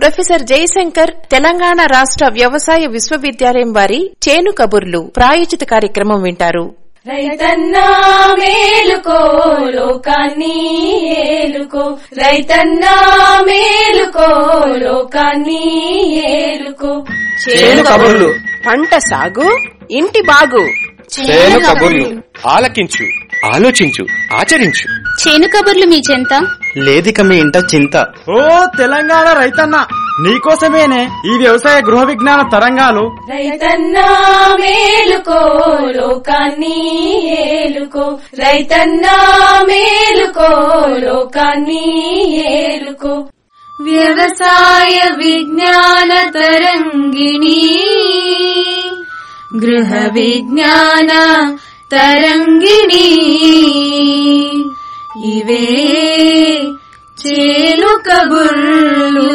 professor Jayashankar Telangana రాష్ట్ర వ్యవసాయ విశ్వవిద్యాలయం వారి చేను కబుర్లు ప్రాయోజిత కార్యక్రమం వింటారు రైతన్నా మేలుకో లోకాన్ని ఏలుకో రైతన్నా మేలుకో లోకాన్ని ఏలుకో చేను కబుర్లు పంట సాగు ఇంటి బాగు చేను కబుర్లు ఆలకించు ఆలోచించు ఆచరించు చేను కబుర్లు మీ చెంత లేదిక మీ ఇంట చింత ఓ తెలంగాణ రైతన్న నీకోసమేనే ఈ వ్యవసాయ గృహ విజ్ఞాన తరంగాలు రైతన్నా మేలుకో లోకాన్ని ఏలుకో రైతన్నా మేలుకో లోకాన్ని ఏలుకో వ్యవసాయ విజ్ఞాన తరంగిణి గృహ విజ్ఞాన తరంగిణి ఇవే చేలు కబుర్లు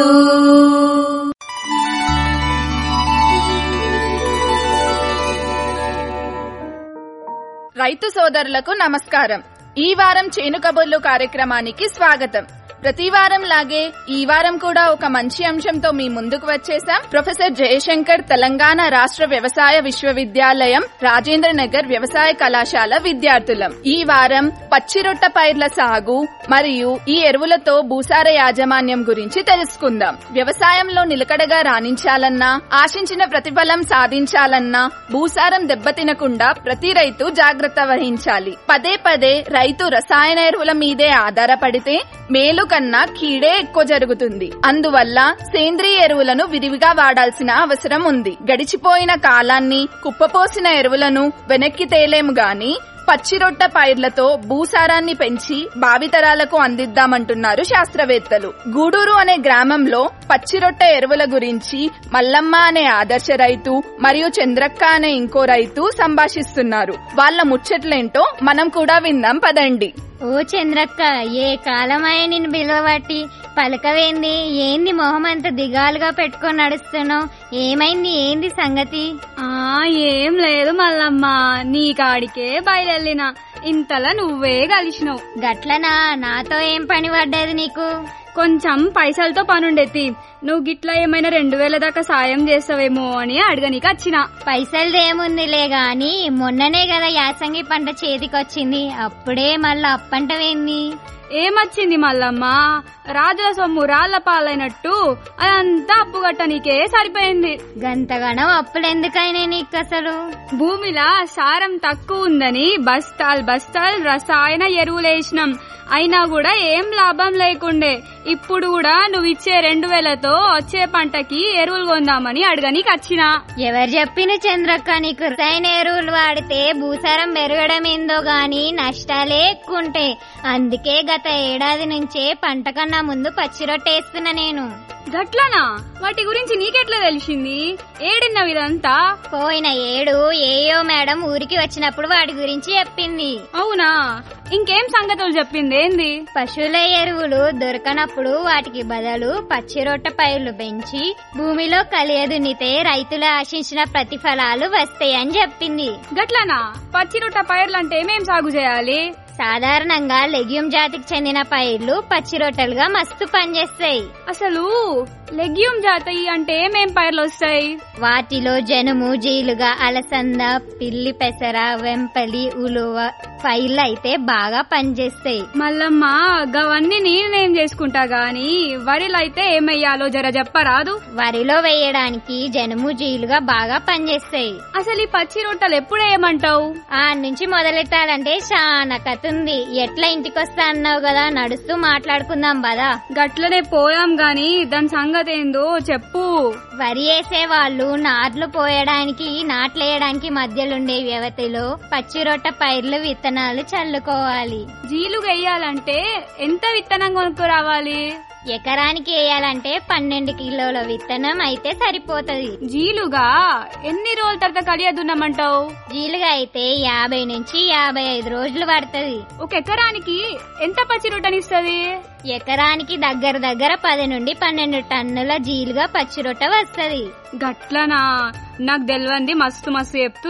రైతు సోదరులకు నమస్కారం ఈ వారం చేను కబుర్లు కార్యక్రమానికి స్వాగతం ప్రతి వారం లాగే ఈ వారం కూడా ఒక మంచి అంశంతో మీ ముందుకు వచ్చేసాం ప్రొఫెసర్ జయశంకర్ తెలంగాణ రాష్ట్ర వ్యవసాయ విశ్వవిద్యాలయం రాజేంద్ర నగర్ వ్యవసాయ కళాశాల విద్యార్థులం ఈ వారం పచ్చిరొట్ట పైర్ల సాగు మరియు ఈ ఎరువులతో భూసార యాజమాన్యం గురించి తెలుసుకుందాం వ్యవసాయంలో నిలకడగా రాణించాలన్నా ఆశించిన ప్రతిఫలం సాధించాలన్నా భూసారం దెబ్బతినకుండా ప్రతి రైతు జాగ్రత్త వహించాలి పదే పదే రైతు రసాయన ఎరువుల మీదే ఆధారపడితే మేలు కన్నా కీడే ఎక్కువ జరుగుతుంది అందువల్ల సేంద్రియ ఎరువులను విరివిగా వాడాల్సిన అవసరం ఉంది గడిచిపోయిన కాలాన్ని కుప్పపోసిన ఎరువులను వెనక్కి తేలేము గాని పచ్చిరొట్ట పైర్లతో భూసారాన్ని పెంచి భావితరాలకు అందిద్దామంటున్నారు శాస్త్రవేత్తలు గూడూరు అనే గ్రామంలో పచ్చిరొట్ట ఎరువుల గురించి మల్లమ్మ అనే ఆదర్శ రైతు మరియు చంద్రక్క అనే ఇంకో రైతు సంభాషిస్తున్నారు వాళ్ళ ముచ్చట్లేంటో మనం కూడా విందాం పదండి ఓ చంద్రక్క ఏ కాలమై నిన్ను పిలవబట్టి పలకవేంది ఏంది మొహం అంత దిగాలుగా పెట్టుకొని నడుస్తున్నావు ఏమైంది ఏంది సంగతి ఆ ఏం లేదు మల్లమ్మ నీ కాడికే బయలుదేరిన ఇంతలా నువ్వే కలిసినావు గట్లనా నాతో ఏం పని పడ్డది నీకు కొంచెం పైసలతో పనుండెత్తి నువ్వు గిట్లా ఏమైనా రెండు వేల దాకా సాయం చేస్తావేమో అని అడగనీకి వచ్చిన పైసలదేముందిలే గాని మొన్ననే కదా యాసంగి పంట చేతికొచ్చింది అప్పుడే మళ్ళా అప్పంటవేంది ఏమొచ్చింది మల్లమ్మ రాజుల సొమ్ము రాళ్ల పాలైనట్టు అదంతా అప్పుగట్ట నీకే సరిపోయింది గంతగనం అప్పులెందుకైనా నీకు అసలు భూమిలా సారం తక్కువ ఉందని బస్తాల్ బస్తాల్ రసాయన ఎరువులేసినాం అయినా కూడా ఏం లాభం లేకుండే ఇప్పుడు కూడా నువ్వు ఇచ్చే రెండు వేలతో వచ్చే పంటకి ఎరువులు కొందామని అడగనీకి వచ్చిన ఎవరు చెప్పిన చంద్రక్క నీకు రసాయన ఎరువులు వాడితే భూసారం పెరగడం ఏందో గాని నష్టాలే ఎక్కువ ఉంటాయి అందుకే గత ఏడాది నుంచే పంట కన్నా ముందు పచ్చిరొట్టేస్తున్నా నేను గట్లనా వాటి గురించి నీకెట్లా తెలిసింది ఏడిన్నవి ఇదంతా పోయిన ఏడు ఏయో మేడం ఊరికి వచ్చినప్పుడు వాటి గురించి చెప్పింది అవునా ఇంకేం సంగతులు చెప్పింది ఏంది పశువుల ఎరువులు దొరకనప్పుడు వాటికి బదులు పచ్చిరొట్ట పైర్లు పెంచి భూమిలో కలియదునితే రైతులు ఆశించిన ప్రతిఫలాలు వస్తాయని చెప్పింది గట్లనా పచ్చిరొట్ట పైర్లంటే ఏమేం సాగు చేయాలి సాధారణంగా లెగ్యూమ్ జాతికి చెందిన పైర్లు పచ్చిరొట్టలుగా మస్తు పనిచేస్తాయి అసలు లెగ్యూమ్ జాతి అంటే ఏమేం పైర్లు వస్తాయి వాటిలో జనుము జీలుగా అలసంద పిల్లి పెసర వెంపలి ఉలువ పైర్లు అయితే బాగా పనిచేస్తాయి మల్లమ్మ గవన్నీ నేనేం చేసుకుంటా గాని వరిలో అయితే ఏమయ్యాలో జర చెప్పరాదు వరిలో వేయడానికి జనుము జీలుగా బాగా పనిచేస్తాయి అసలు ఈ పచ్చి రొట్టెలు ఎప్పుడు ఏమంటావు ఆ నుంచి మొదలెట్టాలంటే చాలా కథ ఉంది ఎట్లా ఇంటికొస్తా అన్నావు కదా నడుస్తూ మాట్లాడుకుందాం పదా గట్లనే పోయాం గాని దాని సంగతి ఏందో చెప్పు వరి వేసే వాళ్ళు నాట్లు పోయడానికి నాట్లేయడానికి మధ్యలుండే వ్యవధిలో పచ్చిరొట్ట పైర్లు విత్తనాలు చల్లుకోవాలి జీలు వెయ్యాలంటే ఎంత విత్తనం కొనుక్కు రావాలి ఎకరానికి వేయాలంటే పన్నెండు కిలోల విత్తనం అయితే సరిపోతది జీలుగా ఎన్ని రోజుల తర్వాత కలియదున్నామంటావు జీలుగా అయితే యాభై నుంచి యాభై ఐదు రోజులు పడుతుంది ఒక ఎకరానికి ఎంత పచ్చి రొట్టెనిస్తుంది ఎకరానికి దగ్గర దగ్గర పది నుండి పన్నెండు టన్నుల జీలుగా పచ్చి రొట్టె వస్తది గట్లనా నాకు తెలియంది మస్తు మస్తు చెప్తున్నావు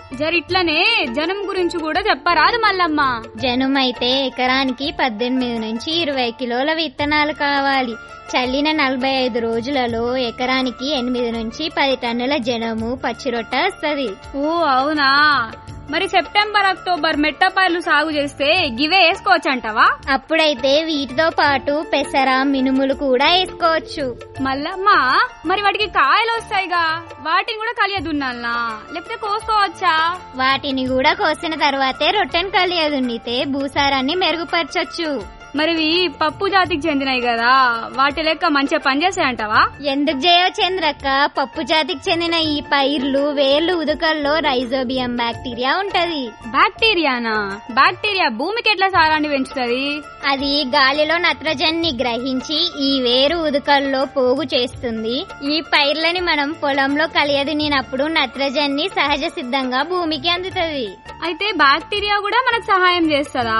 జరిట్లనే జనం గురించి కూడా చెప్పరాదు మల్లమ్మ జనుమైతే ఎకరానికి పద్దెనిమిది నుంచి ఇరవై కిలోల విత్తనాలు కావాలి చల్లిన నలభై ఐదు రోజులలో ఎకరానికి ఎనిమిది నుంచి పది టన్నుల జనము పచ్చిరొట్ట వస్తది ఓ అవునా మరి సెప్టెంబర్ అక్టోబర్ మెట్టపాయలు సాగు చేస్తే గివే వేసుకోవచ్చంటవా అప్పుడైతే వీటితో పాటు పెసర మినుములు కూడా వేసుకోవచ్చు మల్లమ్మ మరి వాటికి కాయలు వస్తాయిగా వాటిని కూడా కలియదున్నాలనా లేకపోతే కోసుకోవచ్చా వాటిని కూడా కోసిన తర్వాతే రొట్టెను కలియదుండితే భూసారాన్ని మెరుగుపరచొచ్చు మరి ఇవి పప్పు జాతికి చెందినవి కదా వాటి లెక్క మంచిగా పనిచేస్తాయంటావా ఎందుకు చేయో చంద్రక్క పప్పు జాతికి చెందిన ఈ పైర్లు వేర్లు ఉదుకల్లో రైజోబియం బ్యాక్టీరియా ఉంటది బ్యాక్టీరియానా బ్యాక్టీరియా భూమికి ఎట్లా సారాన్ని పెంచుతుంది అది గాలిలో నత్రజన్ని గ్రహించి ఈ వేరు ఉదుకల్లో పోగు చేస్తుంది ఈ పైర్లని మనం పొలంలో కలియదునినప్పుడు నత్రజన్ని సహజ సిద్ధంగా భూమికి అందుతుంది అయితే బ్యాక్టీరియా కూడా మనకు సహాయం చేస్తుందా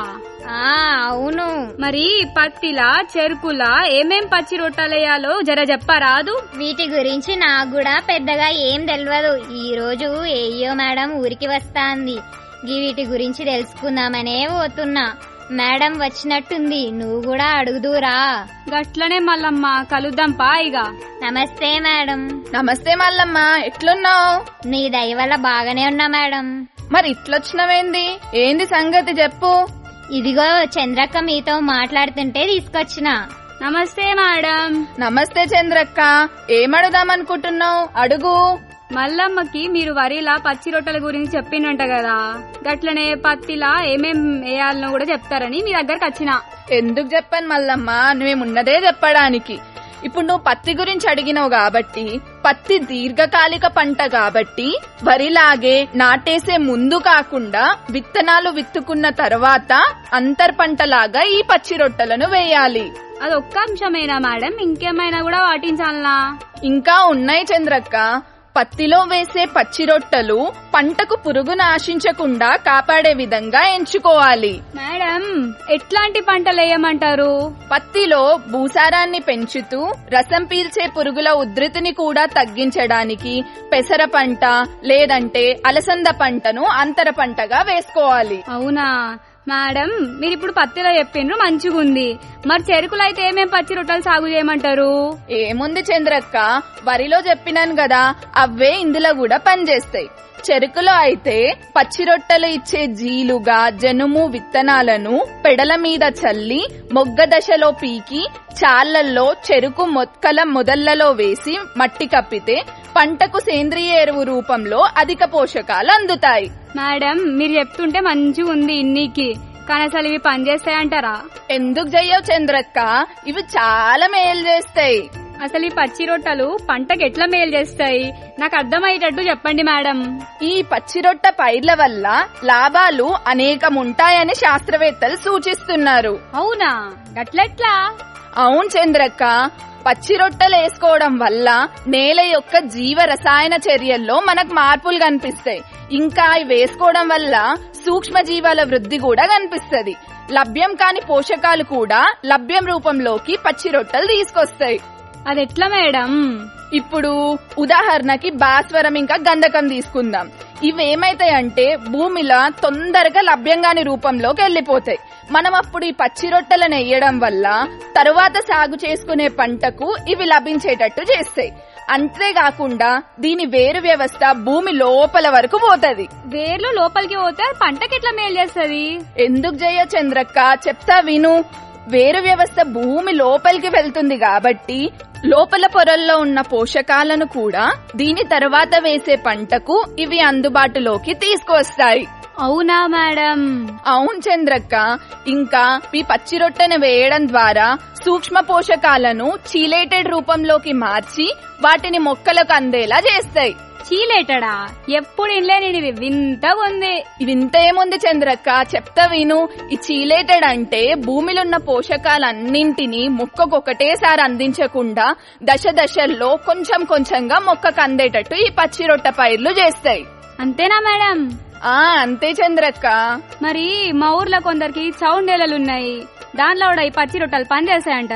ఆ అవును మరి పత్తిలా చెరుకులా ఏమేం పచ్చి రొట్టాలేయాలో జర చెప్పరాదు వీటి గురించి నాకు కూడా పెద్దగా ఏం తెలియదు ఈ రోజు ఏయో మేడం ఊరికి వస్తాంది గీ వీటి గురించి తెలుసుకుందామనే పోతున్నా మేడం వచ్చినట్టుంది నువ్వు కూడా అడుగుదురా గట్లనే మల్లమ్మ కలుద్దాం పాయిగా నమస్తే మేడం నమస్తే మల్లమ్మ ఎట్లున్నావు నీ దయ వల్ల బాగానే ఉన్నా మేడం మరి ఇట్లొచ్చినవేంది ఏంది సంగతి చెప్పు ఇదిగో చంద్రక్క మీతో మాట్లాడుతుంటే తీసుకొచ్చిన నమస్తే మేడం నమస్తే చంద్రక్క ఏమడుదామనుకుంటున్నావు అడుగు మల్లమ్మకి మీరు వరిలా పచ్చి రొట్టెల గురించి చెప్పిండంట కదా గట్లనే పత్తిలా ఏమేం వేయాలనో కూడా చెప్తారని మీ దగ్గరకు వచ్చిన ఎందుకు చెప్పాను మల్లమ్మ నువ్వేమున్నదే చెప్పడానికి ఇప్పుడు నువ్వు పత్తి గురించి అడిగినావు కాబట్టి పత్తి దీర్ఘకాలిక పంట కాబట్టి వరిలాగే నాటేసే ముందు కాకుండా విత్తనాలు విత్తుకున్న తర్వాత అంతర్ పంటలాగా ఈ పచ్చి రొట్టెలను వేయాలి అది ఒక్క అంశమేనా మేడం ఇంకేమైనా కూడా పాటించాలనా ఇంకా ఉన్నాయి చంద్రక్క పత్తిలో వేసే పచ్చి రొట్టెలు పంటకు పురుగును ఆశించకుండా కాపాడే విధంగా ఎంచుకోవాలి మేడం ఎట్లాంటి పంటలు వేయమంటారు పత్తిలో భూసారాన్ని పెంచుతూ రసం పీల్చే పురుగుల ఉధృతిని కూడా తగ్గించడానికి పెసర పంట లేదంటే అలసంద పంటను అంతర పంటగా వేసుకోవాలి అవునా మేడం మీరు ఇప్పుడు పత్తిలో చెప్పిండ్రు మంచిగుంది మరి చెరుకులు అయితే ఏమేం పచ్చి రొట్టెలు సాగు చేయమంటారు ఏముంది చంద్రక్క వరిలో చెప్పినాను కదా అవే ఇందులో కూడా పనిచేస్తాయి చెరుకులో అయితే పచ్చి రొట్టెలు ఇచ్చే జీలుగా జనుము విత్తనాలను పెడల మీద చల్లి మొగ్గ దశలో పీకి చాళ్లల్లో చెరుకు మొక్కల మొదళ్లలో వేసి మట్టి కప్పితే పంటకు సేంద్రియ ఎరువు రూపంలో అధిక పోషకాలు అందుతాయి మేడం మీరు చెప్తుంటే మంచిగా ఉంది ఇన్నికి కానీ అసలు ఇవి పనిచేస్తాయంటారా ఎందుకు చెయ్యవు చంద్రక్క ఇవి చాలా మేలు చేస్తాయి అసలు ఈ పచ్చి రొట్టెలు పంటకి ఎట్లా మేలు చేస్తాయి నాకు అర్థమయ్యేటట్టు చెప్పండి మేడం ఈ పచ్చిరొట్ట పైర్ల వల్ల లాభాలు అనేకముంటాయని శాస్త్రవేత్తలు సూచిస్తున్నారు అవునా గట్లెట్లా అవును చంద్రక్క పచ్చి రొట్టెలు వేసుకోవడం వల్ల నేల యొక్క జీవ రసాయన చర్యల్లో మనకు మార్పులు కనిపిస్తాయి ఇంకా ఇవి వేసుకోవడం వల్ల సూక్ష్మ జీవాల వృద్ధి కూడా కనిపిస్తది లభ్యం కాని పోషకాలు కూడా లభ్యం రూపంలోకి పచ్చి రొట్టెలు తీసుకొస్తాయి అది ఎట్లా మేడం ఇప్పుడు ఉదాహరణకి భాస్వరం ఇంకా గంధకం తీసుకుందాం ఇవేమైతాయంటే భూమిలో తొందరగా లభ్యం కాని రూపంలోకి వెళ్లిపోతాయి మనం అప్పుడు ఈ పచ్చి రొట్టెలను వేయడం వల్ల తరువాత సాగు చేసుకునే పంటకు ఇవి లభించేటట్టు చేస్తాయి అంతేకాకుండా దీని వేరు వ్యవస్థ భూమి లోపల వరకు పోతది వేర్లు లోపలికి పోతే అది పంటకి ఎట్లా మేలు చేస్తుంది ఎందుకు జయ చంద్రక్క చెప్తా విను వేరు వ్యవస్థ భూమి లోపలికి వెళ్తుంది కాబట్టి లోపల పొరల్లో ఉన్న పోషకాలను కూడా దీని తర్వాత వేసే పంటకు ఇవి అందుబాటులోకి తీసుకొస్తాయి అవునా మేడం అవును చంద్రక్క ఇంకా ఈ పచ్చి రొట్టెను వేయడం ద్వారా సూక్ష్మ పోషకాలను చీలేటెడ్ రూపంలోకి మార్చి వాటిని మొక్కలకు అందేలా చేస్తాయి చీలేటడా ఎప్పుడు ఇన్లేని ఇది వింతగా ఉంది వింత ఏముంది చంద్రక్క చెప్తా విను ఈ చీలేటెడ్ అంటే భూమిలున్న పోషకాలన్నింటినీ మొక్కకొకటేసారి అందించకుండా దశ దశల్లో కొంచెం కొంచెంగా మొక్కకు అందేటట్టు ఈ పచ్చి రొట్టె పైర్లు చేస్తాయి అంతేనా మేడం ఆ అంతే చంద్రక్క మరి మా ఊర్లో కొందరికి సౌండ్ ఉన్నాయి దాంట్లో కూడా ఈ పచ్చి రొట్టెలు పనిచేస్తాయంటారా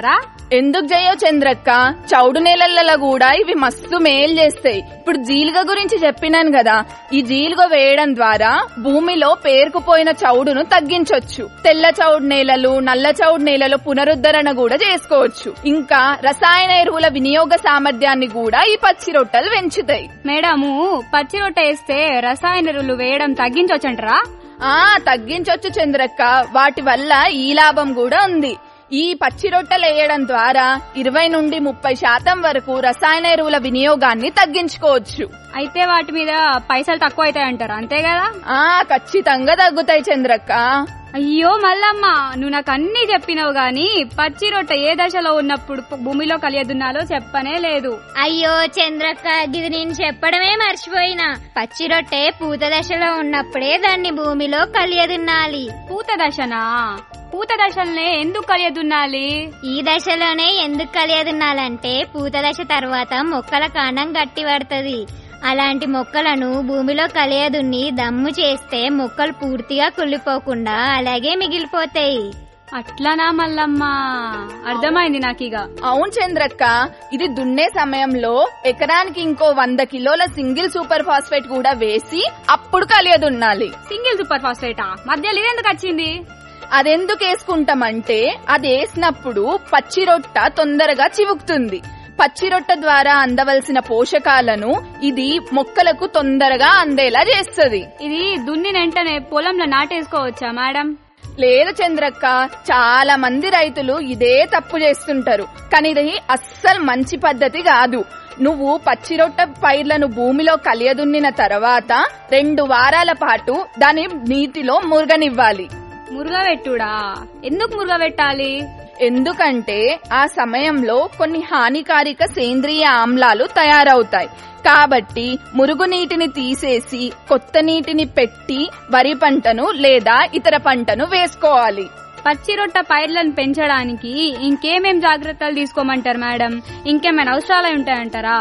ఎందుకు చేయో చంద్రక్క చౌడు నేలలలో కూడా ఇవి మస్తు మేలు చేస్తాయి ఇప్పుడు జీలుగ గురించి చెప్పినాను కదా ఈ జీలుగ వేయడం ద్వారా భూమిలో పేరుకుపోయిన చౌడును తగ్గించొచ్చు తెల్ల చౌడు నేలలు నల్ల చౌడు నేలలు పునరుద్ధరణ కూడా చేసుకోవచ్చు ఇంకా రసాయన ఎరువుల వినియోగ సామర్థ్యాన్ని కూడా ఈ పచ్చి రొట్టెలు పెంచుతాయి మేడము పచ్చి రొట్టె వేస్తే రసాయన ఎరువులు వేయడం తగ్గించవచ్చంటారా ఆ తగ్గించొచ్చు చంద్రక్క వాటి వల్ల ఈ లాభం కూడా ఉంది ఈ పచ్చి రొట్టెలు వేయడం ద్వారా ఇరవై నుండి ముప్పై శాతం వరకు రసాయన ఎరువుల వినియోగాన్ని తగ్గించుకోవచ్చు అయితే వాటి మీద పైసలు తక్కువ అవుతాయి అంటారు అంతే కదా ఆ ఖచ్చితంగా తగ్గుతాయి చంద్రక్క అయ్యో మల్లమ్మ నువ్వు నాకు అన్ని చెప్పినావు గాని పచ్చి రొట్టె ఏ దశలో ఉన్నప్పుడు భూమిలో కలియదున్నాలో చెప్పనే లేదు అయ్యో చంద్రక్క ఇది నేను చెప్పడమే మర్చిపోయినా పచ్చి రొట్టె పూత దశలో ఉన్నప్పుడే దాన్ని భూమిలో కలియదున్నాలి పూత దశనా పూత దశలనే ఎందుకు కలియదున్నాలి ఈ దశలోనే ఎందుకు కలియదున్నాలంటే పూత దశ తర్వాత మొక్కల కాండం గట్టి పడుతుంది అలాంటి మొక్కలను భూమిలో కలియదున్ని దమ్ము చేస్తే మొక్కలు పూర్తిగా కుళ్ళిపోకుండా అలాగే మిగిలిపోతాయి అట్లనా మల్లమ్మ అర్థమైంది నాకిగ అవును చంద్రక్క ఇది దున్నే సమయంలో ఎకరానికి ఇంకో వంద కిలోల సింగిల్ సూపర్ ఫాస్ఫేట్ కూడా వేసి అప్పుడు కలియదున్నాలి సింగిల్ సూపర్ ఫాస్ఫేటా మధ్యలో ఇదెందుకు వచ్చింది అదెందుకు వేసుకుంటామంటే అది వేసినప్పుడు పచ్చి రొట్ట తొందరగా చివుకుతుంది పచ్చి రొట్ట ద్వారా అందవలసిన పోషకాలను ఇది మొక్కలకు తొందరగా అందేలా చేస్తుంది ఇది దున్ని వెంటనే పొలంలో నాటేసుకోవచ్చా మేడం లేదు చంద్రక్క చాలా మంది రైతులు ఇదే తప్పు చేస్తుంటారు కానీ ఇది అస్సలు మంచి పద్ధతి కాదు నువ్వు పచ్చిరొట్ట పైర్లను భూమిలో కలియదున్నిన తర్వాత రెండు వారాల పాటు దాని నీటిలో మురగనివ్వాలి మురుగబెట్టుడా ఎందుకు మురుగబెట్టాలి ఎందుకంటే ఆ సమయంలో కొన్ని హానికారిక సేంద్రియ ఆమ్లాలు తయారవుతాయి కాబట్టి మురుగునీటిని తీసేసి కొత్త నీటిని పెట్టి వరి పంటను లేదా ఇతర పంటను వేసుకోవాలి పచ్చి రొట్ట పైర్లను పెంచడానికి ఇంకేమేం జాగ్రత్తలు తీసుకోమంటారు మేడం ఇంకేమైనా అవసరాలు ఉంటాయంటారా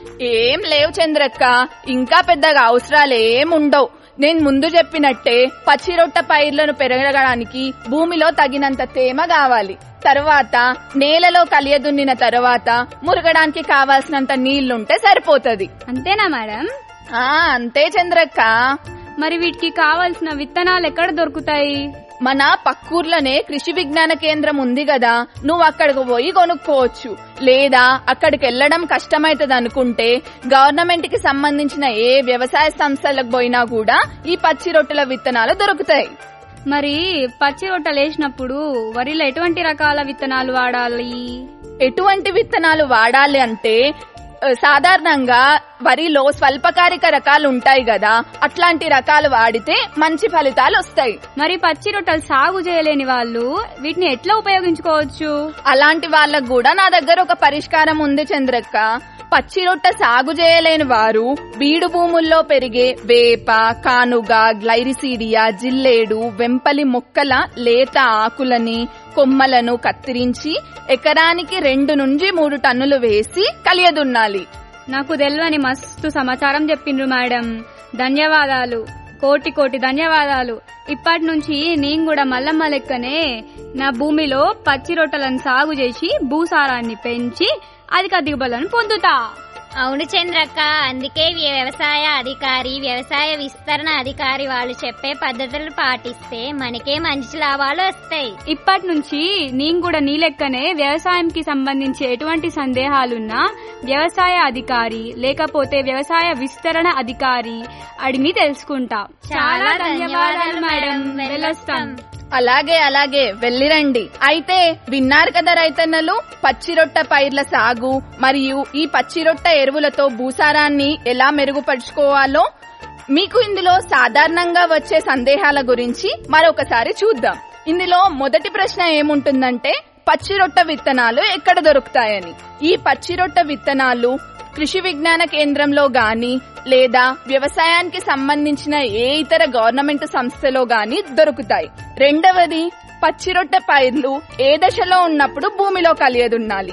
ఏం లేవు చంద్రక్క ఇంకా పెద్దగా అవసరాలు ఏం ఉండవు నేను ముందు చెప్పినట్టే పచ్చి రొట్ట పైర్లను పెరగడానికి భూమిలో తగినంత తేమ కావాలి తర్వాత నేలలో కలియదున్నిన తర్వాత మురగడానికి కావాల్సినంత నీళ్లుంటే సరిపోతది అంతేనా మేడం ఆ అంతే చంద్రక్క మరి వీటికి కావాల్సిన విత్తనాలు ఎక్కడ దొరుకుతాయి మన పక్కూర్లోనే కృషి విజ్ఞాన కేంద్రం ఉంది కదా నువ్వు అక్కడికి పోయి కొనుక్కోవచ్చు లేదా అక్కడికి వెళ్ళడం కష్టమైతుంది అనుకుంటే గవర్నమెంట్ కి సంబంధించిన ఏ వ్యవసాయ సంస్థలకు పోయినా కూడా ఈ పచ్చి రొట్టెల విత్తనాలు దొరుకుతాయి మరి పచ్చి రొట్టెలు వేసినప్పుడు వరిలో ఎటువంటి రకాల విత్తనాలు వాడాలి ఎటువంటి విత్తనాలు వాడాలి అంటే ఆ, సాధారణంగా వరిలో స్వల్పకారిక రకాలు ఉంటాయి కదా అట్లాంటి రకాలు వాడితే మంచి ఫలితాలు వస్తాయి మరి పచ్చి రొట్టెలు సాగు చేయలేని వాళ్ళు వీటిని ఎట్లా ఉపయోగించుకోవచ్చు అలాంటి వాళ్ళకు కూడా నా దగ్గర ఒక పరిష్కారం ఉంది చంద్రక్క పచ్చి రొట్టె సాగు చేయలేని వారు బీడు భూముల్లో పెరిగే వేప కానుగ గ్లైరిసీడియా జిల్లేడు వెంపలి మొక్కల లేత ఆకులని కొమ్మలను కత్తిరించి ఎకరానికి రెండు నుంచి మూడు టన్నులు వేసి కలియదున్నాలి నాకు తెలియని మస్తు సమాచారం చెప్పిండ్రు మేడం ధన్యవాదాలు కోటి కోటి ధన్యవాదాలు ఇప్పటి నుంచి నేను కూడా మల్లమ్మ లెక్కనే నా భూమిలో పచ్చి రొట్టెలను సాగు చేసి భూసారాన్ని పెంచి అధిక దిగుబడులను పొందుతా అవును చంద్రక్క అందుకే వ్యవసాయ అధికారి వ్యవసాయ విస్తరణ అధికారి వాళ్ళు చెప్పే పద్ధతులు పాటిస్తే మనకే మంచి లాభాలు వస్తాయి ఇప్పటి నుంచి నేను కూడా నీ లెక్కనే వ్యవసాయంకి సంబంధించి ఎటువంటి సందేహాలున్నా వ్యవసాయ అధికారి లేకపోతే వ్యవసాయ విస్తరణ అధికారి అడిగి తెలుసుకుంటా చాలా ధన్యవాదాలు మేడం వెళ్ళొస్తాం అలాగే అలాగే వెళ్ళిరండి అయితే విన్నారు కదా రైతన్నలు పచ్చిరొట్ట పైర్ల సాగు మరియు ఈ పచ్చిరొట్ట ఎరువులతో భూసారాన్ని ఎలా మెరుగుపరుచుకోవాలో మీకు ఇందులో సాధారణంగా వచ్చే సందేహాల గురించి మరొకసారి చూద్దాం ఇందులో మొదటి ప్రశ్న ఏముంటుందంటే పచ్చిరొట్ట విత్తనాలు ఎక్కడ దొరుకుతాయని ఈ పచ్చిరొట్ట విత్తనాలు కృషి విజ్ఞాన కేంద్రంలో గాని లేదా వ్యవసాయానికి సంబంధించిన ఏ ఇతర గవర్నమెంట్ సంస్థలో గాని దొరుకుతాయి రెండవది పచ్చిరొట్టె పైర్లు ఏ దశలో ఉన్నప్పుడు భూమిలో కలియదున్నాలి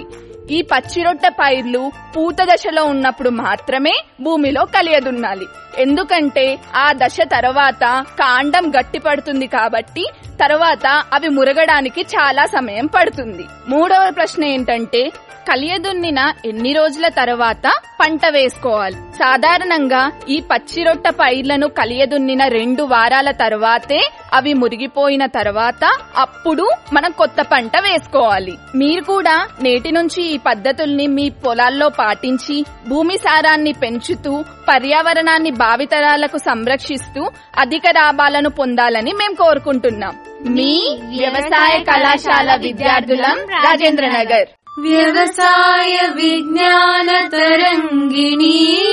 ఈ పచ్చిరొట్ట పైర్లు పూత దశలో ఉన్నప్పుడు మాత్రమే భూమిలో కలియదున్నాలి ఎందుకంటే ఆ దశ తర్వాత కాండం గట్టిపడుతుంది కాబట్టి తర్వాత అవి మురగడానికి చాలా సమయం పడుతుంది మూడవ ప్రశ్న ఏంటంటే కలియదున్నిన ఎన్ని రోజుల తర్వాత పంట వేసుకోవాలి సాధారణంగా ఈ పచ్చిరొట్ట పైర్లను కలియదున్నిన రెండు వారాల తర్వాతే అవి మురిగిపోయిన తర్వాత అప్పుడు మనం కొత్త పంట వేసుకోవాలి మీరు కూడా నేటి నుంచి ఈ పద్ధతుల్ని మీ పొలాల్లో పాటించి భూమి సారాన్ని పెంచుతూ పర్యావరణాన్ని భావితరాలకు సంరక్షిస్తూ అధిక లాభాలను పొందాలని మేము కోరుకుంటున్నాం మీ వ్యవసాయ కళాశాల విద్యార్థులం రాజేంద్రనగర్ వ్యవసాయ విజ్ఞాన తరంగిణి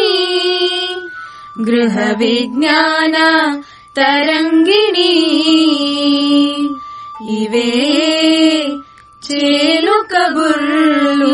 గృహ విజ్ఞాన తరంగిణి ఇవే చేలు కబుర్లు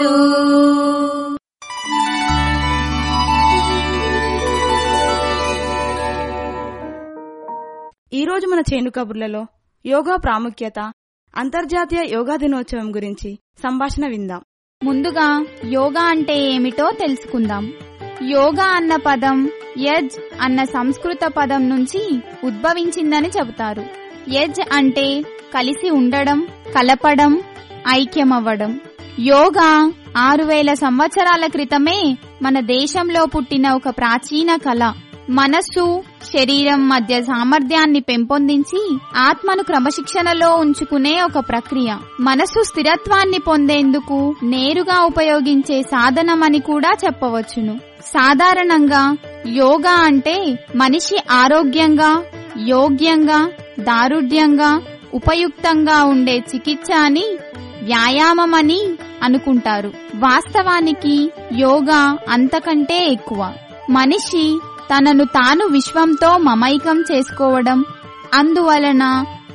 ఈ రోజు మన చేను కబుర్లలో యోగా ప్రాముఖ్యత అంతర్జాతీయ యోగా దినోత్సవం గురించి సంభాషణ విందాం ముందుగా యోగా అంటే ఏమిటో తెలుసుకుందాం యోగా అన్న పదం యజ్ అన్న సంస్కృత పదం నుంచి ఉద్భవించిందని చెబుతారు యజ్ అంటే కలిసి ఉండడం కలపడం ఐక్యమవ్వడం యోగా ఆరు వేల సంవత్సరాల క్రితమే మన దేశంలో పుట్టిన ఒక ప్రాచీన కళ మనస్సు శరీరం మధ్య సామర్థ్యాన్ని పెంపొందించి ఆత్మను క్రమశిక్షణలో ఉంచుకునే ఒక ప్రక్రియ మనస్సు స్థిరత్వాన్ని పొందేందుకు నేరుగా ఉపయోగించే సాధనమని కూడా చెప్పవచ్చును సాధారణంగా యోగా అంటే మనిషి ఆరోగ్యంగా యోగ్యంగా దారుఢ్యంగా ఉపయుక్తంగా ఉండే చికిత్స అని వ్యాయామమని అనుకుంటారు వాస్తవానికి యోగా అంతకంటే ఎక్కువ మనిషి తనను తాను విశ్వంతో మమైకం చేసుకోవడం అందువలన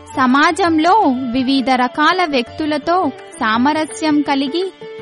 సమాజంలో వివిధ రకాల వ్యక్తులతో సామరస్యం కలిగి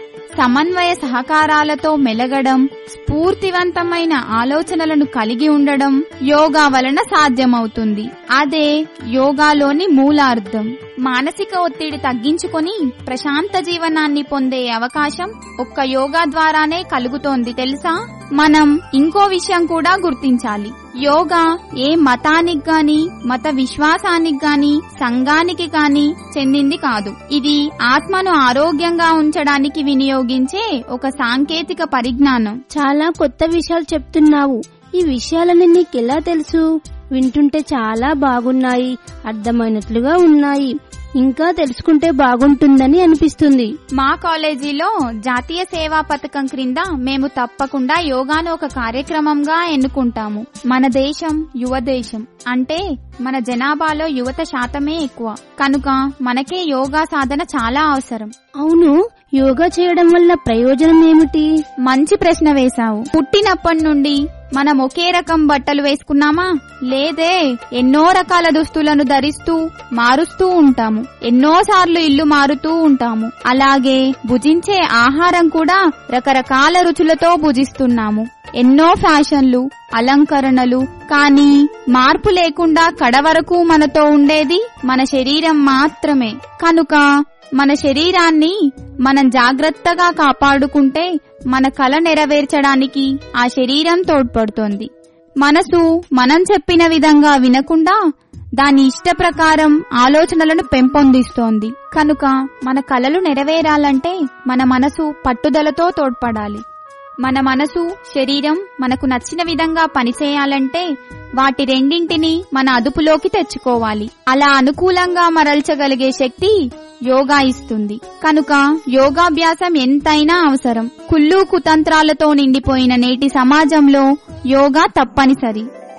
సమన్వయ సహకారాలతో మెలగడం స్ఫూర్తివంతమైన ఆలోచనలను కలిగి ఉండడం యోగా వలన సాధ్యమవుతుంది అదే యోగాలోని మూలార్థం మానసిక ఒత్తిడి తగ్గించుకొని ప్రశాంత జీవనాన్ని పొందే అవకాశం ఒక్క యోగా ద్వారానే కలుగుతోంది తెలుసా మనం ఇంకో విషయం కూడా గుర్తించాలి యోగా ఏ మతానికి గాని మత విశ్వాసానికి గాని సంఘానికి గాని చెందింది కాదు ఇది ఆత్మను ఆరోగ్యంగా ఉంచడానికి వినియోగించే ఒక సాంకేతిక పరిజ్ఞానం చాలా కొత్త విషయాలు చెప్తున్నావు ఈ విషయాలన్నీ నీకెలా తెలుసు వింటుంటే చాలా బాగున్నాయి అర్థమైనట్లుగా ఉన్నాయి ఇంకా తెలుసుకుంటే బాగుంటుందని అనిపిస్తుంది మా కాలేజీలో జాతీయ సేవా పథకం క్రింద మేము తప్పకుండా యోగాను ఒక కార్యక్రమంగా ఎన్నుకుంటాము మన దేశం యువ దేశం అంటే మన జనాభాలో యువత శాతమే ఎక్కువ కనుక మనకే యోగా సాధన చాలా అవసరం అవును యోగా చేయడం వల్ల ప్రయోజనం ఏమిటి మంచి ప్రశ్న వేశావు పుట్టినప్పటి నుండి మనం ఒకే రకం బట్టలు వేసుకున్నామా లేదే ఎన్నో రకాల దుస్తులను ధరిస్తూ మారుస్తూ ఉంటాము ఎన్నోసార్లు ఇల్లు మారుతూ ఉంటాము అలాగే భుజించే ఆహారం కూడా రకరకాల రుచులతో భుజిస్తున్నాము ఎన్నో ఫ్యాషన్లు అలంకరణలు కానీ మార్పు లేకుండా కడ వరకు మనతో ఉండేది మన శరీరం మాత్రమే కనుక మన శరీరాన్ని మనం జాగ్రత్తగా కాపాడుకుంటే మన కల నెరవేర్చడానికి ఆ శరీరం తోడ్పడుతోంది మనసు మనం చెప్పిన విధంగా వినకుండా దాని ఇష్ట ప్రకారం ఆలోచనలను పెంపొందిస్తోంది కనుక మన కలలు నెరవేరాలంటే మన మనసు పట్టుదలతో తోడ్పడాలి మన మనసు శరీరం మనకు నచ్చిన విధంగా పనిచేయాలంటే వాటి రెండింటిని మన అదుపులోకి తెచ్చుకోవాలి అలా అనుకూలంగా మరల్చగలిగే శక్తి యోగా ఇస్తుంది కనుక యోగాభ్యాసం ఎంతైనా అవసరం కుళ్ళు కుతంత్రాలతో నిండిపోయిన నేటి సమాజంలో యోగా తప్పనిసరి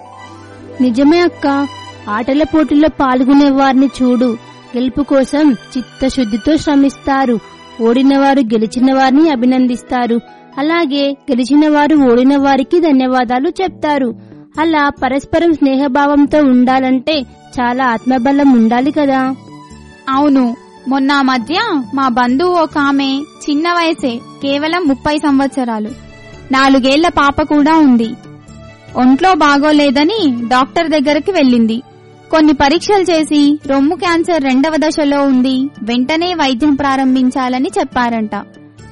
నిజమే అక్క ఆటల పోటీల్లో పాల్గొనే వారిని చూడు గెలుపు కోసం చిత్తశుద్ధితో శ్రమిస్తారు ఓడిన వారు గెలిచిన వారిని అభినందిస్తారు అలాగే గెలిచిన వారు ఓడిన వారికి ధన్యవాదాలు చెప్తారు అలా పరస్పరం స్నేహభావంతో ఉండాలంటే చాలా ఆత్మబలం ఉండాలి కదా అవును మొన్న మధ్య మా బంధువు ఒక ఆమె చిన్న వయసే కేవలం ముప్పై సంవత్సరాలు నాలుగేళ్ల పాప కూడా ఉంది ఒంట్లో బాగోలేదని డాక్టర్ దగ్గరికి వెళ్ళింది కొన్ని పరీక్షలు చేసి రొమ్ము క్యాన్సర్ రెండవ దశలో ఉంది వెంటనే వైద్యం ప్రారంభించాలని చెప్పారంట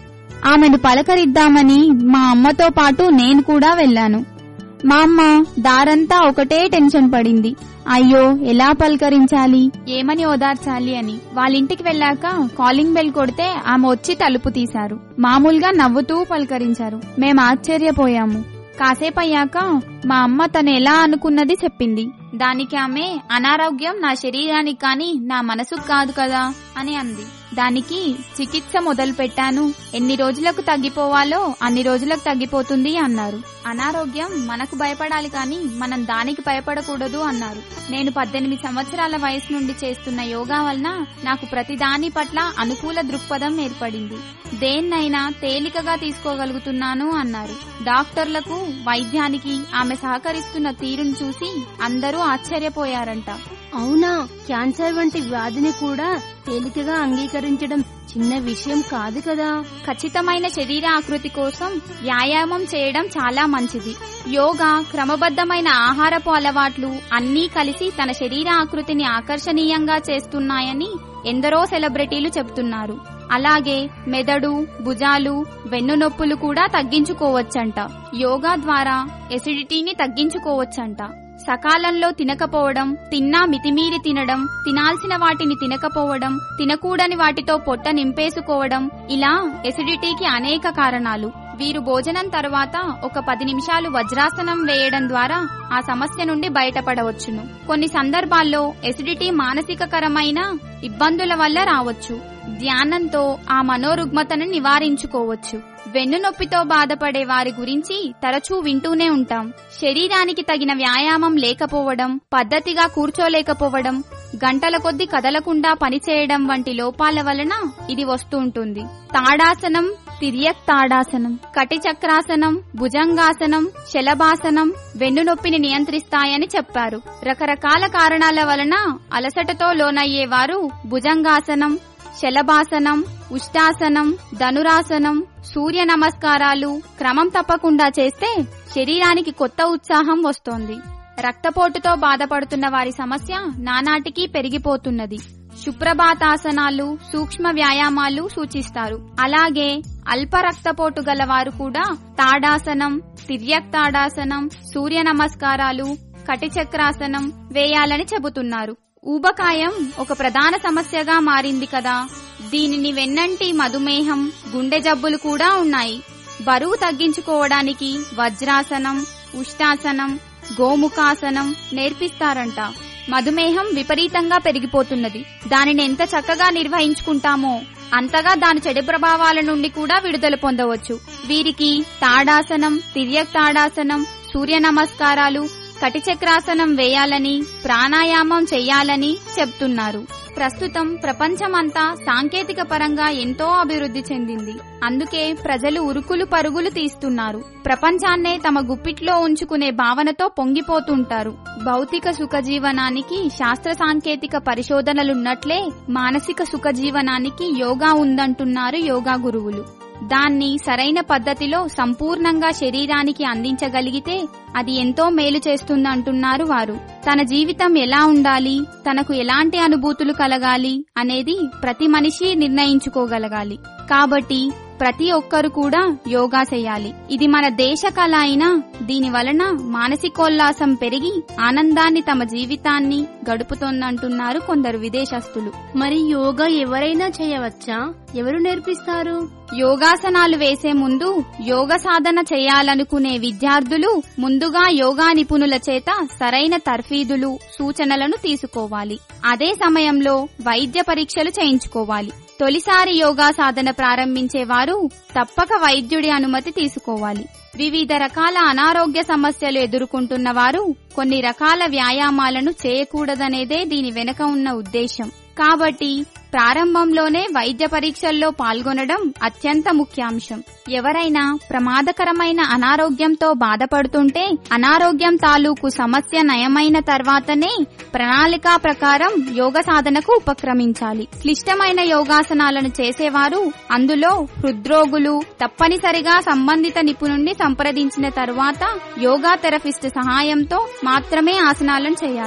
ఆమెను పలకరిద్దామని మా అమ్మతో పాటు నేను కూడా వెళ్ళాను మా అమ్మ దారంతా ఒకటే టెన్షన్ పడింది అయ్యో ఎలా పలకరించాలి ఏమని ఓదార్చాలి అని వాళ్ళింటికి వెళ్ళాక కాలింగ్ బెల్ కొడితే ఆమె వచ్చి తలుపు తీశారు మామూలుగా నవ్వుతూ పలకరించారు మేం ఆశ్చర్యపోయాము కాసేపు అయ్యాక మా అమ్మ తను ఎలా అనుకున్నది చెప్పింది దానికి ఆమె అనారోగ్యం నా శరీరానికి కానీ నా మనసుకు కాదు కదా అని అంది దానికి చికిత్స మొదలు పెట్టాను ఎన్ని రోజులకు తగ్గిపోవాలో అన్ని రోజులకు తగ్గిపోతుంది అన్నారు అనారోగ్యం మనకు భయపడాలి కానీ మనం దానికి భయపడకూడదు అన్నారు నేను పద్దెనిమిది సంవత్సరాల వయసు నుండి చేస్తున్న యోగా వలన నాకు ప్రతి దాని పట్ల అనుకూల దృక్పథం ఏర్పడింది దేన్నైనా తేలికగా తీసుకోగలుగుతున్నాను అన్నారు డాక్టర్లకు వైద్యానికి ఆమె సహకరిస్తున్న తీరును చూసి అందరూ ఆశ్చర్యపోయారంట అవునా క్యాన్సర్ వంటి వ్యాధిని కూడా తేలికగా అంగీకరించడం చిన్న విషయం కాదు కదా ఖచ్చితమైన శరీర ఆకృతి కోసం వ్యాయామం చేయడం చాలా మంచిది యోగా క్రమబద్ధమైన ఆహారపు అలవాట్లు అన్నీ కలిసి తన శరీర ఆకృతిని ఆకర్షణీయంగా చేస్తున్నాయని ఎందరో సెలబ్రిటీలు చెబుతున్నారు అలాగే మెదడు భుజాలు వెన్నునొప్పులు కూడా తగ్గించుకోవచ్చంట యోగా ద్వారా ఎసిడిటీని తగ్గించుకోవచ్చంట సకాలంలో తినకపోవడం తిన్నా మితిమీరి తినడం తినాల్సిన వాటిని తినకపోవడం తినకూడని వాటితో పొట్ట నింపేసుకోవడం ఇలా ఎసిడిటీకి అనేక కారణాలు వీరు భోజనం తర్వాత ఒక పది నిమిషాలు వజ్రాసనం వేయడం ద్వారా ఆ సమస్య నుండి బయటపడవచ్చును కొన్ని సందర్భాల్లో ఎసిడిటీ మానసికకరమైన ఇబ్బందుల వల్ల రావచ్చు ధ్యానంతో ఆ మనోరుగ్మతను నివారించుకోవచ్చు వెన్నునొప్పితో బాధపడే వారి గురించి తరచూ వింటూనే ఉంటాం శరీరానికి తగిన వ్యాయామం లేకపోవడం పద్ధతిగా కూర్చోలేకపోవడం గంటల కొద్ది కదలకుండా పనిచేయడం వంటి లోపాల వలన ఇది వస్తూ ఉంటుంది తాడాసనం తిరియక్ తాడాసనం కటి చక్రాసనం భుజంగాసనం శలభాసనం వెన్నునొప్పిని నియంత్రిస్తాయని చెప్పారు రకరకాల కారణాల వలన అలసటతో లోనయ్యేవారు భుజంగాసనం శలభాసనం ఉష్టాసనం ధనురాసనం సూర్య నమస్కారాలు క్రమం తప్పకుండా చేస్తే శరీరానికి కొత్త ఉత్సాహం వస్తోంది రక్తపోటుతో బాధపడుతున్న వారి సమస్య నానాటికి పెరిగిపోతున్నది శుప్రభాతాసనాలు సూక్ష్మ వ్యాయామాలు సూచిస్తారు అలాగే అల్ప రక్తపోటు గల వారు కూడా తాడాసనం తిర్యక్ తాడాసనం సూర్య నమస్కారాలు కటిచక్రాసనం వేయాలని చెబుతున్నారు ఊబకాయం ఒక ప్రధాన సమస్యగా మారింది కదా దీనిని వెన్నంటి మధుమేహం గుండె జబ్బులు కూడా ఉన్నాయి బరువు తగ్గించుకోవడానికి వజ్రాసనం ఉష్టాసనం గోముఖాసనం నేర్పిస్తారంట మధుమేహం విపరీతంగా పెరిగిపోతున్నది దానిని ఎంత చక్కగా నిర్వహించుకుంటామో అంతగా దాని చెడు ప్రభావాల నుండి కూడా విడుదల పొందవచ్చు వీరికి తాడాసనం తిర్యక్ తాడాసనం సూర్య నమస్కారాలు కటిచక్రాసనం వేయాలని ప్రాణాయామం చెయ్యాలని చెప్తున్నారు ప్రస్తుతం ప్రపంచమంతా సాంకేతిక పరంగా ఎంతో అభివృద్ధి చెందింది అందుకే ప్రజలు ఉరుకులు పరుగులు తీస్తున్నారు ప్రపంచాన్నే తమ గుప్పిట్లో ఉంచుకునే భావనతో పొంగిపోతుంటారు భౌతిక సుఖజీవనానికి శాస్త్ర సాంకేతిక పరిశోధనలున్నట్లే మానసిక సుఖజీవనానికి యోగా ఉందంటున్నారు యోగా గురువులు దాన్ని సరైన పద్ధతిలో సంపూర్ణంగా శరీరానికి అందించగలిగితే అది ఎంతో మేలు చేస్తుందంటున్నారు వారు తన జీవితం ఎలా ఉండాలి తనకు ఎలాంటి అనుభూతులు కలగాలి అనేది ప్రతి మనిషి నిర్ణయించుకోగలగాలి కాబట్టి ప్రతి ఒక్కరు కూడా యోగా చేయాలి ఇది మన దేశ కళ అయినా దీని వలన మానసికోల్లాసం పెరిగి ఆనందాన్ని తమ జీవితాన్ని గడుపుతోందంటున్నారు కొందరు విదేశస్తులు మరి యోగా ఎవరైనా చేయవచ్చా ఎవరు నేర్పిస్తారు యోగాసనాలు వేసే ముందు యోగ సాధన చేయాలనుకునే విద్యార్థులు ముందుగా యోగా నిపుణుల చేత సరైన తర్ఫీదులు సూచనలను తీసుకోవాలి అదే సమయంలో వైద్య పరీక్షలు చేయించుకోవాలి తొలిసారి యోగా సాధన ప్రారంభించేవారు తప్పక వైద్యుడి అనుమతి తీసుకోవాలి వివిధ రకాల అనారోగ్య సమస్యలు ఎదుర్కొంటున్న వారు కొన్ని రకాల వ్యాయామాలను చేయకూడదనేదే దీని వెనుక ఉన్న ఉద్దేశం కాబట్టి ప్రారంభంలోనే వైద్య పరీక్షల్లో పాల్గొనడం అత్యంత ముఖ్యాంశం ఎవరైనా ప్రమాదకరమైన అనారోగ్యంతో బాధపడుతుంటే అనారోగ్యం తాలూకు సమస్య నయమైన తర్వాతనే ప్రణాళికా ప్రకారం యోగ సాధనకు ఉపక్రమించాలి క్లిష్టమైన యోగాసనాలను చేసేవారు అందులో హృద్రోగులు తప్పనిసరిగా సంబంధిత నిపుణుణ్ణి సంప్రదించిన తరువాత యోగా థెరపిస్ట్ సహాయంతో మాత్రమే ఆసనాలను చేయాలి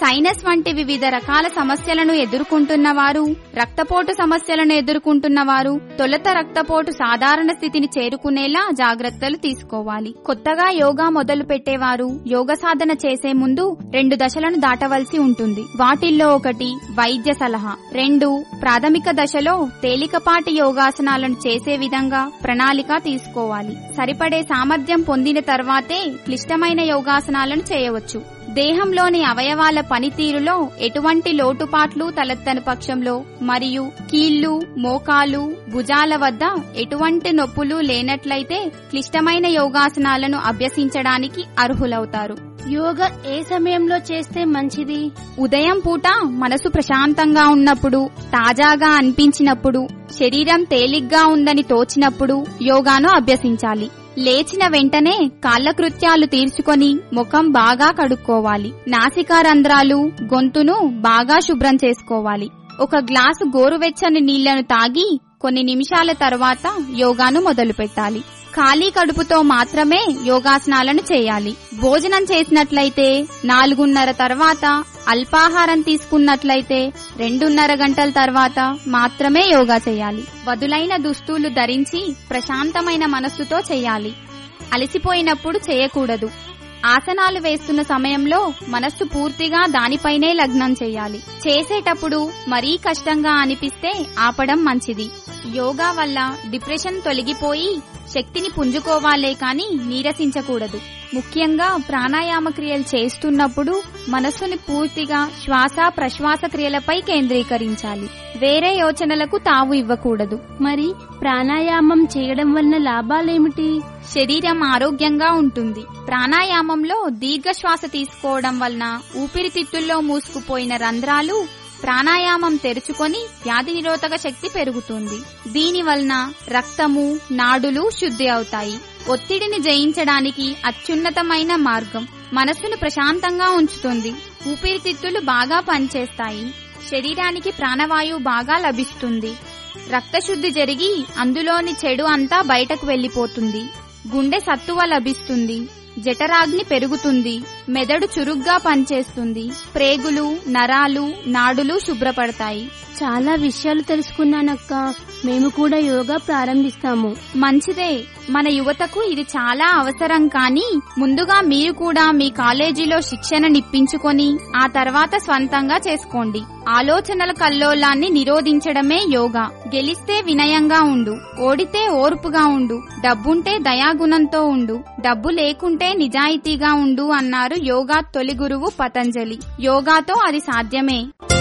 సైనస్ వంటి వివిధ రకాల సమస్యలను ఎదుర్కొంటున్న వారు రక్తపోటు సమస్యలను ఎదుర్కొంటున్న వారు తొలుత రక్తపోటు సాధారణ స్థితిని చేరుకునేలా జాగ్రత్తలు తీసుకోవాలి కొత్తగా యోగా మొదలు పెట్టేవారు యోగ సాధన చేసే ముందు రెండు దశలను దాటవలసి ఉంటుంది వాటిల్లో ఒకటి వైద్య సలహా రెండు ప్రాథమిక దశలో తేలికపాటి యోగాసనాలను చేసే విధంగా ప్రణాళిక తీసుకోవాలి సరిపడే సామర్థ్యం పొందిన తర్వాతే క్లిష్టమైన యోగాసనాలను చేయవచ్చు దేహంలోని అవయవాల పనితీరులో ఎటువంటి లోటుపాట్లు తలెత్తని పక్షంలో మరియు కీళ్లు మోకాలు భుజాల వద్ద ఎటువంటి నొప్పులు లేనట్లయితే క్లిష్టమైన యోగాసనాలను అభ్యసించడానికి అర్హులవుతారు యోగా ఏ సమయంలో చేస్తే మంచిది ఉదయం పూట మనసు ప్రశాంతంగా ఉన్నప్పుడు తాజాగా అనిపించినప్పుడు శరీరం తేలిగ్గా ఉందని తోచినప్పుడు యోగాను అభ్యసించాలి లేచిన వెంటనే కాళ్ళ కృత్యాలు తీర్చుకొని ముఖం బాగా కడుక్కోవాలి నాసికా రంధ్రాలు గొంతును బాగా శుభ్రం చేసుకోవాలి ఒక గ్లాసు గోరువెచ్చని నీళ్లను తాగి కొన్ని నిమిషాల తర్వాత యోగాను మొదలు పెట్టాలి ఖాళీ కడుపుతో మాత్రమే యోగాసనాలను చేయాలి భోజనం చేసినట్లయితే నాలుగున్నర తర్వాత అల్పాహారం తీసుకున్నట్లయితే రెండున్నర గంటల తర్వాత మాత్రమే యోగా చేయాలి వదులైన దుస్తులు ధరించి ప్రశాంతమైన మనస్సుతో చేయాలి అలసిపోయినప్పుడు చేయకూడదు ఆసనాలు వేస్తున్న సమయంలో మనస్సు పూర్తిగా దానిపైనే లగ్నం చేయాలి చేసేటప్పుడు మరీ కష్టంగా అనిపిస్తే ఆపడం మంచిది యోగా వల్ల డిప్రెషన్ తొలగిపోయి శక్తిని పుంజుకోవాలే కాని నీరసించకూడదు ముఖ్యంగా ప్రాణాయామ క్రియలు చేస్తున్నప్పుడు మనస్సుని పూర్తిగా శ్వాస ప్రశ్వాస క్రియలపై కేంద్రీకరించాలి వేరే యోచనలకు తావు ఇవ్వకూడదు మరి ప్రాణాయామం చేయడం వలన లాభాలేమిటి శరీరం ఆరోగ్యంగా ఉంటుంది ప్రాణాయామంలో దీర్ఘ శ్వాస తీసుకోవడం వలన ఊపిరితిత్తుల్లో మూసుకుపోయిన రంధ్రాలు ప్రాణాయామం తెరుచుకొని వ్యాధి నిరోధక శక్తి పెరుగుతుంది దీని వలన రక్తము నాడులు శుద్ధి అవుతాయి ఒత్తిడిని జయించడానికి అత్యున్నతమైన మార్గం మనస్సును ప్రశాంతంగా ఉంచుతుంది ఊపిరితిత్తులు బాగా పనిచేస్తాయి శరీరానికి ప్రాణవాయువు బాగా లభిస్తుంది రక్తశుద్ధి జరిగి అందులోని చెడు అంతా బయటకు వెళ్లిపోతుంది గుండె సత్తువ లభిస్తుంది జఠరాగ్ని పెరుగుతుంది మెదడు చురుగ్గా పనిచేస్తుంది ప్రేగులు నరాలు నాడులు శుభ్రపడతాయి చాలా విషయాలు తెలుసుకున్నానక్క మేము కూడా యోగా ప్రారంభిస్తాము మంచిదే మన యువతకు ఇది చాలా అవసరం కానీ ముందుగా మీరు కూడా మీ కాలేజీలో శిక్షణ నిప్పించుకొని ఆ తర్వాత స్వంతంగా చేసుకోండి ఆలోచనల కల్లోలాన్ని నిరోధించడమే యోగా గెలిస్తే వినయంగా ఉండు ఓడితే ఓర్పుగా ఉండు డబ్బుంటే దయాగుణంతో ఉండు డబ్బు లేకుంటే నిజాయితీగా ఉండు అన్నారు యోగా తొలి గురువు పతంజలి యోగాతో అది సాధ్యమే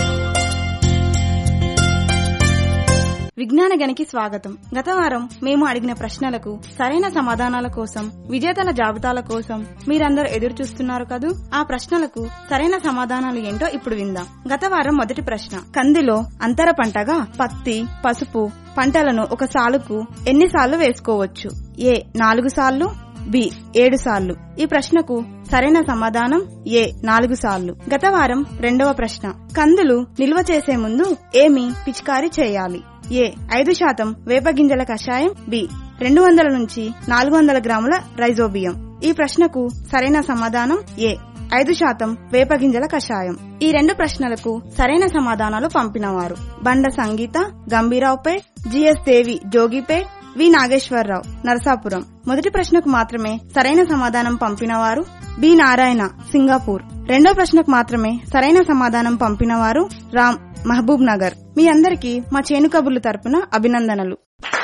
విజ్ఞాన గనికి స్వాగతం గత వారం మేము అడిగిన ప్రశ్నలకు సరైన సమాధానాల కోసం విజేతల జాబితాల కోసం మీరందరూ ఎదురు చూస్తున్నారు కదూ ఆ ప్రశ్నలకు సరైన సమాధానాలు ఏంటో ఇప్పుడు విందాం గత వారం మొదటి ప్రశ్న కందిలో అంతర పంటగా పత్తి పసుపు పంటలను ఒక సాలుకు ఎన్నిసార్లు వేసుకోవచ్చు ఏ నాలుగు సార్లు బి ఏడు సార్లు ఈ ప్రశ్నకు సరైన సమాధానం ఏ నాలుగు సార్లు గత వారం రెండవ ప్రశ్న కందులు నిల్వ చేసే ముందు ఏమి పిచికారీ చేయాలి ఏ ఐదు శాతం వేపగింజల కషాయం బి రెండు వందల నుంచి నాలుగు వందల గ్రాముల రైజోబియం ఈ ప్రశ్నకు సరైన సమాధానం ఏ ఐదు శాతం వేపగింజల కషాయం ఈ రెండు ప్రశ్నలకు సరైన సమాధానాలు పంపినవారు బండ సంగీత గంభీరావుపేట్ జిఎస్ దేవి జోగిపేట్ వి నాగేశ్వరరావు నరసాపురం మొదటి ప్రశ్నకు మాత్రమే సరైన సమాధానం పంపినవారు బి నారాయణ సింగపూర్ రెండో ప్రశ్నకు మాత్రమే సరైన సమాధానం పంపినవారు రామ్ మహబూబ్ నగర్ మీ అందరికీ మా చేను కబుర్లు తరపున అభినందనలు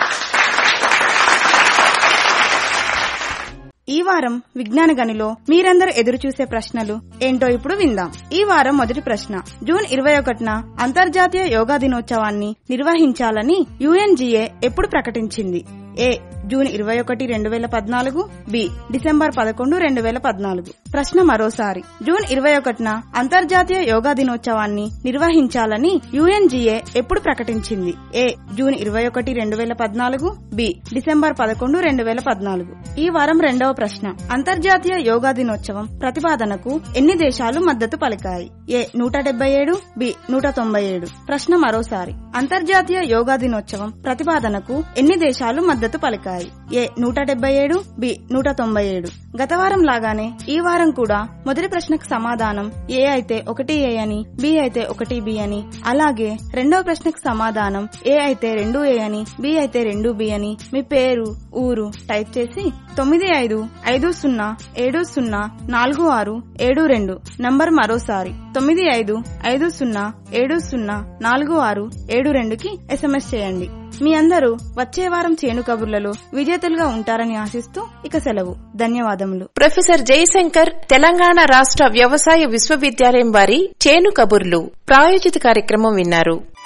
ఈ వారం విజ్ఞాన గనిలో మీరందరూ ఎదురు చూసే ప్రశ్నలు ఏంటో ఇప్పుడు విందాం ఈ వారం మొదటి ప్రశ్న జూన్ ఇరవై ఒకటిన అంతర్జాతీయ యోగా దినోత్సవాన్ని నిర్వహించాలని యుఎన్జిఏ ఎప్పుడు ప్రకటించింది ఏ జూన్ ఇరవై ఒకటి రెండు వేల పద్నాలుగు బి డిసెంబర్ పదకొండు రెండు వేల పద్నాలుగు ప్రశ్న మరోసారి జూన్ ఇరవై ఒకటిన అంతర్జాతీయ యోగా దినోత్సవాన్ని నిర్వహించాలని యుఎన్జిఏ ఎప్పుడు ప్రకటించింది ఏ జూన్ ఇరవై ఒకటి రెండు వేల పద్నాలుగు బి డిసెంబర్ పదకొండు రెండు వేల పద్నాలుగు ఈ వారం రెండవ ప్రశ్న అంతర్జాతీయ యోగా దినోత్సవం ప్రతిపాదనకు ఎన్ని దేశాలు మద్దతు పలికాయి ఏ నూట డెబ్బై ఏడు బి నూట తొంభై ఏడు ప్రశ్న మరోసారి అంతర్జాతీయ యోగా దినోత్సవం ప్రతిపాదనకు ఎన్ని దేశాలు మద్దతు పలికాయి ఏ నూట డెబ్బై ఏడు బి నూట తొంభై ఏడు గత వారం లాగానే ఈ వారం కూడా మొదటి ప్రశ్నకు సమాధానం ఏ అయితే ఒకటి ఏ అని బి అయితే ఒకటి బి అని అలాగే రెండవ ప్రశ్నకు సమాధానం ఏ అయితే రెండు ఏ అని బి అయితే రెండు బి అని మీ పేరు ఊరు టైప్ చేసి తొమ్మిది ఐదు ఐదు సున్నా ఏడు సున్నా నాలుగు ఆరు ఏడు రెండు నంబర్ మరోసారి తొమ్మిది ఐదు ఐదు సున్నా ఏడు సున్నా నాలుగు ఆరు ఏడు రెండుకి ఎస్ఎంఎస్ చేయండి మీ అందరూ వచ్చే వారం చేను కబుర్లలో విజేతలుగా ఉంటారని ఆశిస్తూ ఇక సెలవు ధన్యవాదములు ప్రొఫెసర్ జయశంకర్ తెలంగాణ రాష్ట్ర వ్యవసాయ విశ్వవిద్యాలయం వారి చేను కబుర్లు ప్రాయోజిత కార్యక్రమం విన్నారు